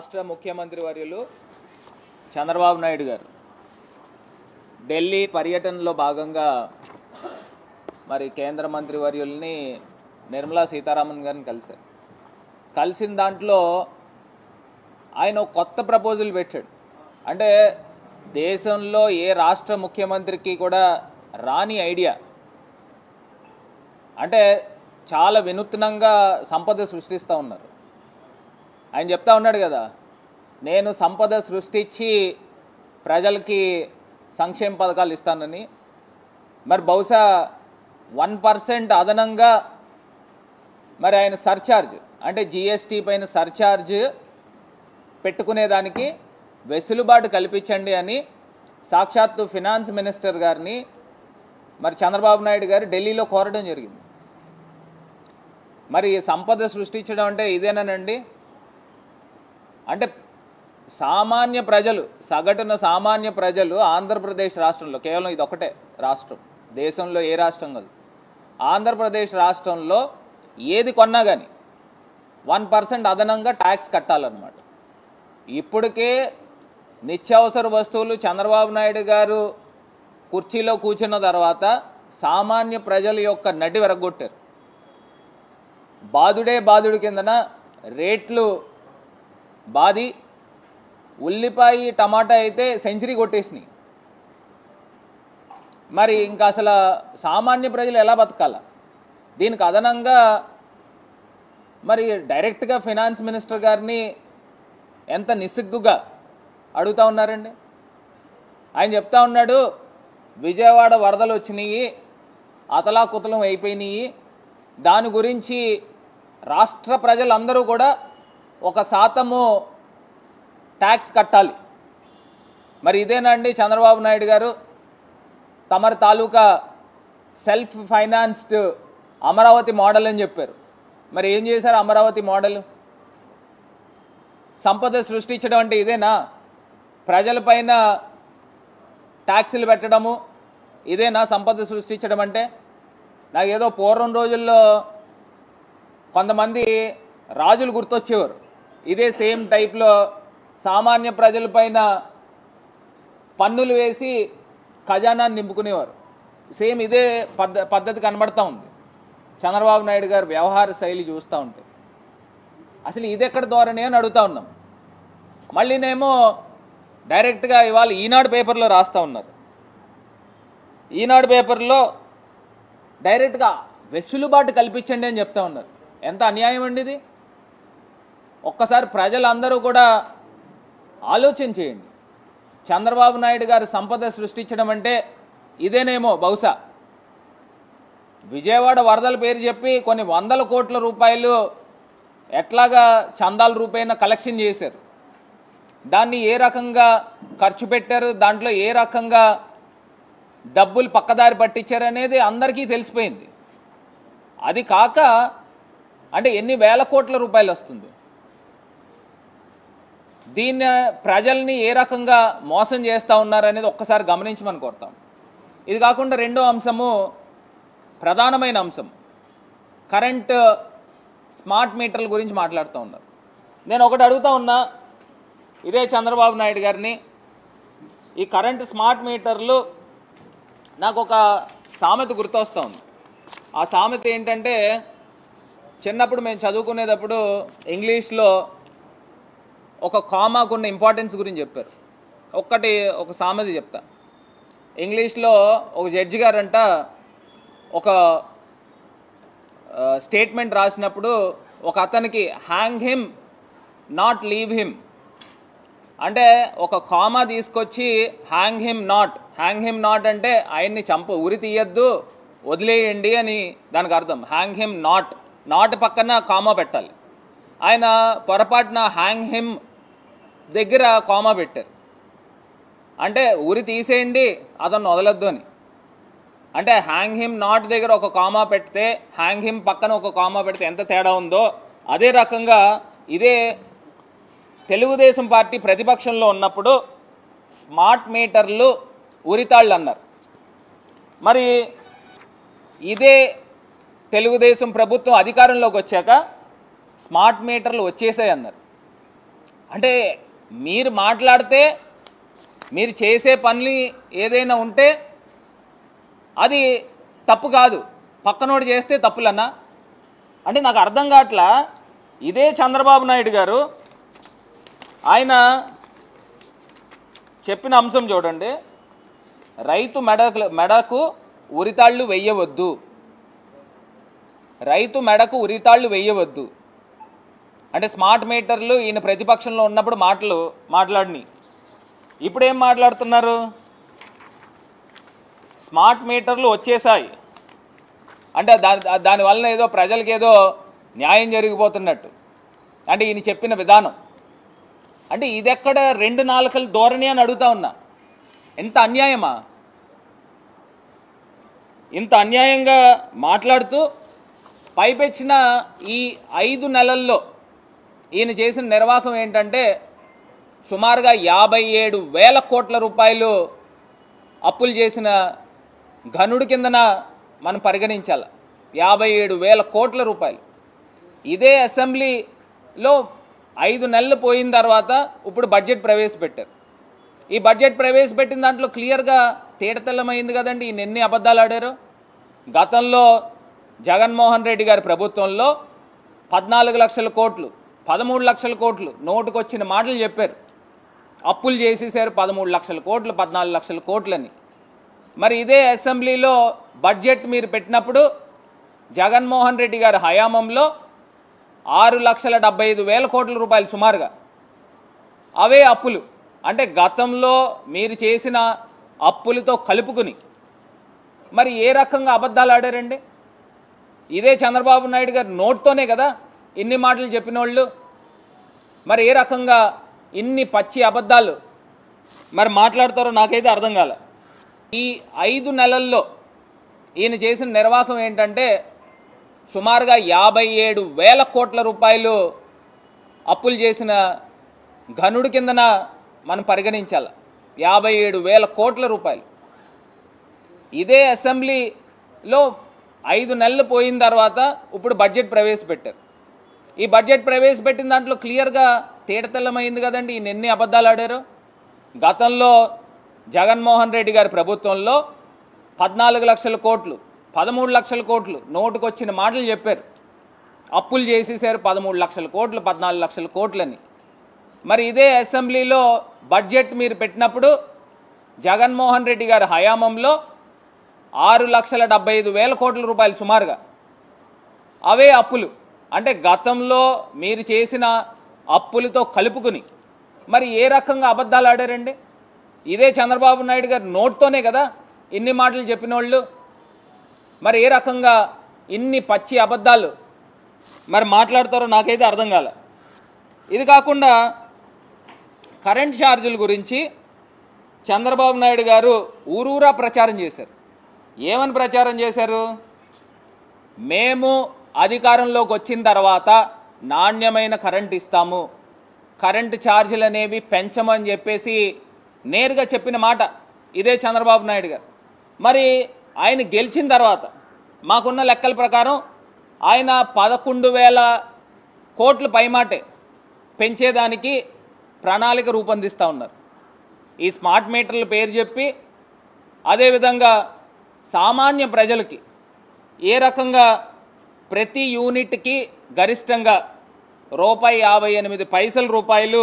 రాష్ట్ర ముఖ్యమంత్రి వర్యులు చంద్రబాబు నాయుడు గారు ఢిల్లీ పర్యటనలో భాగంగా మరి కేంద్ర మంత్రి వర్యుల్ని నిర్మలా సీతారామన్ గారిని కలిశారు కలిసిన దాంట్లో ఆయన ఒక కొత్త ప్రపోజల్ పెట్టాడు అంటే దేశంలో ఏ రాష్ట్ర ముఖ్యమంత్రికి కూడా రాని ఐడియా అంటే చాలా వినూత్నంగా సంపద సృష్టిస్తూ ఉన్నారు ఆయన చెప్తా ఉన్నాడు కదా నేను సంపద సృష్టించి ప్రజలకి సంక్షేమ పథకాలు ఇస్తానని మరి బహుశా వన్ పర్సెంట్ అదనంగా మరి ఆయన సర్చార్జ్ అంటే జిఎస్టీ పైన సర్చార్జ్ పెట్టుకునేదానికి వెసులుబాటు కల్పించండి అని సాక్షాత్తు ఫినాన్స్ మినిస్టర్ గారిని మరి చంద్రబాబు నాయుడు గారు ఢిల్లీలో కోరడం జరిగింది మరి సంపద సృష్టించడం అంటే ఇదేనానండి అంటే సామాన్య ప్రజలు సగటున సామాన్య ప్రజలు ఆంధ్రప్రదేశ్ రాష్ట్రంలో కేవలం ఇది ఒకటే రాష్ట్రం దేశంలో ఏ రాష్ట్రం కాదు ఆంధ్రప్రదేశ్ రాష్ట్రంలో ఏది కొన్నా కానీ వన్ పర్సెంట్ అదనంగా ట్యాక్స్ కట్టాలన్నమాట ఇప్పటికే నిత్యావసర వస్తువులు చంద్రబాబు నాయుడు గారు కుర్చీలో కూర్చున్న తర్వాత సామాన్య ప్రజల యొక్క నటి విరగొట్టారు బాదుడే బాదుడు కిందన రేట్లు బాది ఉల్లిపాయ టమాటా అయితే సెంచరీ కొట్టేసినాయి మరి ఇంకా అసలు సామాన్య ప్రజలు ఎలా బతకాల దీనికి అదనంగా మరి డైరెక్ట్గా ఫినాన్స్ మినిస్టర్ గారిని ఎంత నిస్సిగ్గుగా అడుగుతా ఉన్నారండి ఆయన చెప్తా ఉన్నాడు విజయవాడ వరదలు వచ్చినాయి అతలాకుతలం అయిపోయినాయి దాని గురించి రాష్ట్ర ప్రజలందరూ కూడా ఒక శాతము ట్యాక్స్ కట్టాలి మరి ఇదేనండి చంద్రబాబు నాయుడు గారు తమరి తాలూకా సెల్ఫ్ ఫైనాన్స్డ్ అమరావతి మోడల్ అని చెప్పారు మరి ఏం చేశారు అమరావతి మోడల్ సంపద సృష్టించడం అంటే ఇదేనా ప్రజలపైన ట్యాక్సులు పెట్టడము ఇదేనా సంపద సృష్టించడం అంటే నాకు ఏదో పూర్వం రోజుల్లో కొంతమంది రాజులు గుర్తొచ్చేవారు ఇదే సేమ్ టైప్లో సామాన్య ప్రజలపైన పన్నులు వేసి ఖజానాన్ని నింపుకునేవారు సేమ్ ఇదే పద్ధ పద్ధతి కనబడతా ఉంది చంద్రబాబు నాయుడు గారు వ్యవహార శైలి చూస్తూ ఉంటే అసలు ఇది ఎక్కడ ధోరణి అని అడుగుతా ఉన్నాం మళ్ళీనేమో డైరెక్ట్గా ఇవాళ ఈనాడు పేపర్లో రాస్తూ ఉన్నారు ఈనాడు పేపర్లో డైరెక్ట్గా వెసులుబాటు కల్పించండి అని చెప్తా ఉన్నారు ఎంత అన్యాయం అండి ఇది ఒక్కసారి ప్రజలందరూ కూడా ఆలోచన చేయండి చంద్రబాబు నాయుడు గారు సంపద సృష్టించడం అంటే ఇదేనేమో బహుశా విజయవాడ వరదల పేరు చెప్పి కొన్ని వందల కోట్ల రూపాయలు ఎట్లాగా చందాల రూపైన కలెక్షన్ చేశారు దాన్ని ఏ రకంగా ఖర్చు పెట్టారు దాంట్లో ఏ రకంగా డబ్బులు పక్కదారి పట్టించారు అనేది అందరికీ తెలిసిపోయింది అది కాక అంటే ఎన్ని వేల కోట్ల రూపాయలు వస్తుంది దీన్ని ప్రజల్ని ఏ రకంగా మోసం చేస్తూ ఉన్నారు అనేది ఒక్కసారి గమనించమని కోరుతాం ఇది కాకుండా రెండో అంశము ప్రధానమైన అంశం కరెంట్ స్మార్ట్ మీటర్ల గురించి మాట్లాడుతూ ఉన్నారు నేను ఒకటి అడుగుతా ఉన్నా ఇదే చంద్రబాబు నాయుడు గారిని ఈ కరెంట్ స్మార్ట్ మీటర్లు నాకు ఒక సామెత గుర్తొస్తూ ఉంది ఆ సామెత ఏంటంటే చిన్నప్పుడు మేము చదువుకునేటప్పుడు ఇంగ్లీష్లో ఒక కామాకున్న ఇంపార్టెన్స్ గురించి చెప్పారు ఒక్కటి ఒక సామెత చెప్తా ఇంగ్లీష్లో ఒక జడ్జి గారంట ఒక స్టేట్మెంట్ రాసినప్పుడు ఒక అతనికి hang him not leave him అంటే ఒక కామా తీసుకొచ్చి hang him not hang him not అంటే ఆయన్ని చంప ఉరి తీయద్దు వదిలేయండి అని దానికి అర్థం హ్యాంగ్ హిమ్ నాట్ నాట్ పక్కన కామా పెట్టాలి ఆయన పొరపాటున హ్యాంగ్ హిమ్ దగ్గర కామా పెట్టారు అంటే ఉరి తీసేయండి అతను వదలొద్దు అని అంటే హ్యాంగ్ హిమ్ నాట్ దగ్గర ఒక కామా పెడితే హ్యాంగ్ హిమ్ పక్కన ఒక కామా పెడితే ఎంత తేడా ఉందో అదే రకంగా ఇదే తెలుగుదేశం పార్టీ ప్రతిపక్షంలో ఉన్నప్పుడు స్మార్ట్ మీటర్లు ఉరితాళ్ళు అన్నారు మరి ఇదే తెలుగుదేశం ప్రభుత్వం అధికారంలోకి వచ్చాక స్మార్ట్ మీటర్లు వచ్చేసాయి అన్నారు అంటే మీరు మాట్లాడితే మీరు చేసే పనులు ఏదైనా ఉంటే అది తప్పు కాదు పక్కనోడు చేస్తే తప్పులన్నా అంటే నాకు అర్థం కావట్లా ఇదే చంద్రబాబు నాయుడు గారు ఆయన చెప్పిన అంశం చూడండి రైతు మెడకు మెడకు ఉరితాళ్ళు వెయ్యవద్దు రైతు మెడకు ఉరితాళ్ళు వెయ్యవద్దు అంటే స్మార్ట్ మీటర్లు ఈయన ప్రతిపక్షంలో ఉన్నప్పుడు మాటలు మాట్లాడిని ఇప్పుడు ఏం మాట్లాడుతున్నారు స్మార్ట్ మీటర్లు వచ్చేసాయి అంటే దాని దానివల్ల ఏదో ప్రజలకి ఏదో న్యాయం జరిగిపోతున్నట్టు అంటే ఈయన చెప్పిన విధానం అంటే ఇదెక్కడ రెండు నాలుకల ధోరణి అని అడుగుతా ఉన్నా ఎంత అన్యాయమా ఇంత అన్యాయంగా మాట్లాడుతూ పైపెచ్చిన ఈ ఐదు నెలల్లో ఈయన చేసిన నిర్వాహకం ఏంటంటే సుమారుగా యాభై ఏడు వేల కోట్ల రూపాయలు అప్పులు చేసిన ఘనుడి కిందన మనం పరిగణించాలి యాభై ఏడు వేల కోట్ల రూపాయలు ఇదే అసెంబ్లీలో ఐదు నెలలు పోయిన తర్వాత ఇప్పుడు బడ్జెట్ ప్రవేశపెట్టారు ఈ బడ్జెట్ ప్రవేశపెట్టిన దాంట్లో క్లియర్గా తేటతెల్లమైంది కదండి ఈయన ఎన్ని అబద్ధాలు ఆడారు గతంలో జగన్మోహన్ రెడ్డి గారి ప్రభుత్వంలో పద్నాలుగు లక్షల కోట్లు పదమూడు లక్షల కోట్లు నోటుకొచ్చిన మాటలు చెప్పారు అప్పులు చేసేసారు పదమూడు లక్షల కోట్లు పద్నాలుగు లక్షల కోట్లని మరి ఇదే అసెంబ్లీలో బడ్జెట్ మీరు పెట్టినప్పుడు జగన్మోహన్ రెడ్డి గారి హయాంలో ఆరు లక్షల డెబ్బై ఐదు వేల కోట్ల రూపాయలు సుమారుగా అవే అప్పులు అంటే గతంలో మీరు చేసిన అప్పులతో కలుపుకుని మరి ఏ రకంగా అబద్ధాలు ఆడారండి ఇదే చంద్రబాబు నాయుడు గారి నోట్తోనే కదా ఇన్ని మాటలు చెప్పిన వాళ్ళు మరి ఏ రకంగా ఇన్ని పచ్చి అబద్ధాలు మరి మాట్లాడతారో నాకైతే అర్థం కాలే ఈ ఐదు నెలల్లో ఈయన చేసిన నిర్వాహకం ఏంటంటే సుమారుగా యాభై ఏడు వేల కోట్ల రూపాయలు అప్పులు చేసిన ఘనుడి కిందన మనం పరిగణించాలి యాభై ఏడు వేల కోట్ల రూపాయలు ఇదే అసెంబ్లీలో ఐదు నెలలు పోయిన తర్వాత ఇప్పుడు బడ్జెట్ ప్రవేశపెట్టారు ఈ బడ్జెట్ ప్రవేశపెట్టిన దాంట్లో క్లియర్గా తేటతెల్లమైంది కదండి ఈయన ఎన్ని అబద్ధాలు ఆడారు గతంలో జగన్మోహన్ రెడ్డి గారి ప్రభుత్వంలో పద్నాలుగు లక్షల కోట్లు పదమూడు లక్షల కోట్లు నోటుకొచ్చిన మాటలు చెప్పారు అప్పులు చేసేసారు పదమూడు లక్షల కోట్లు పద్నాలుగు లక్షల కోట్లని మరి ఇదే అసెంబ్లీలో బడ్జెట్ మీరు పెట్టినప్పుడు జగన్మోహన్ రెడ్డి గారి హయాంలో ఆరు లక్షల డెబ్బై ఐదు వేల కోట్ల రూపాయలు సుమారుగా అవే అప్పులు అంటే గతంలో మీరు చేసిన అప్పులతో కలుపుకుని మరి ఏ రకంగా అబద్ధాలు ఆడారండి ఇదే చంద్రబాబు నాయుడు గారి నోట్తోనే కదా ఇన్ని మాటలు చెప్పిన వాళ్ళు మరి ఏ రకంగా ఇన్ని పచ్చి అబద్ధాలు మరి మాట్లాడతారో నాకైతే అర్థం కాలే ఇది కాకుండా కరెంట్ ఛార్జీల గురించి చంద్రబాబు నాయుడు గారు ఊరూరా ప్రచారం చేశారు ఏమని ప్రచారం చేశారు మేము అధికారంలోకి వచ్చిన తర్వాత నాణ్యమైన కరెంట్ ఇస్తాము కరెంటు ఛార్జీలు అనేవి పెంచమని చెప్పేసి నేరుగా చెప్పిన మాట ఇదే చంద్రబాబు నాయుడు గారు మరి ఆయన గెలిచిన తర్వాత మాకున్న లెక్కల ప్రకారం ఆయన పదకొండు వేల కోట్ల పైమాటే పెంచేదానికి ప్రణాళిక రూపొందిస్తూ ఉన్నారు ఈ స్మార్ట్ మీటర్ల పేరు చెప్పి అదేవిధంగా సామాన్య ప్రజలకి ఏ రకంగా ప్రతి యూనిట్కి గరిష్టంగా రూపాయి యాభై ఎనిమిది పైసల రూపాయలు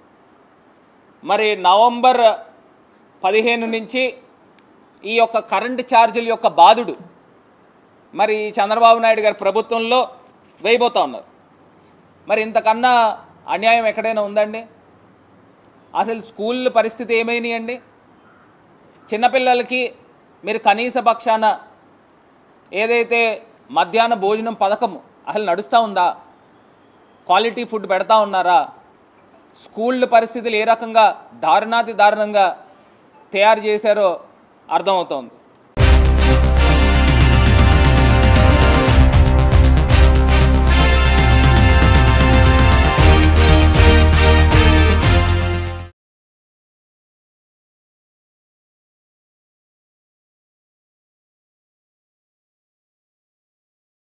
మరి నవంబర్ పదిహేను నుంచి ఈ యొక్క కరెంటు ఛార్జీల యొక్క బాధుడు మరి చంద్రబాబు నాయుడు గారి ప్రభుత్వంలో వేయబోతా ఉన్నారు మరి ఇంతకన్నా అన్యాయం ఎక్కడైనా ఉందండి అసలు స్కూల్ పరిస్థితి ఏమైనాయండి చిన్నపిల్లలకి మీరు కనీస పక్షాన ఏదైతే మధ్యాహ్న భోజనం పథకం అసలు నడుస్తూ ఉందా క్వాలిటీ ఫుడ్ పెడతా ఉన్నారా స్కూళ్ళ పరిస్థితులు ఏ రకంగా దారుణాతి దారుణంగా తయారు చేశారో అర్థమవుతోంది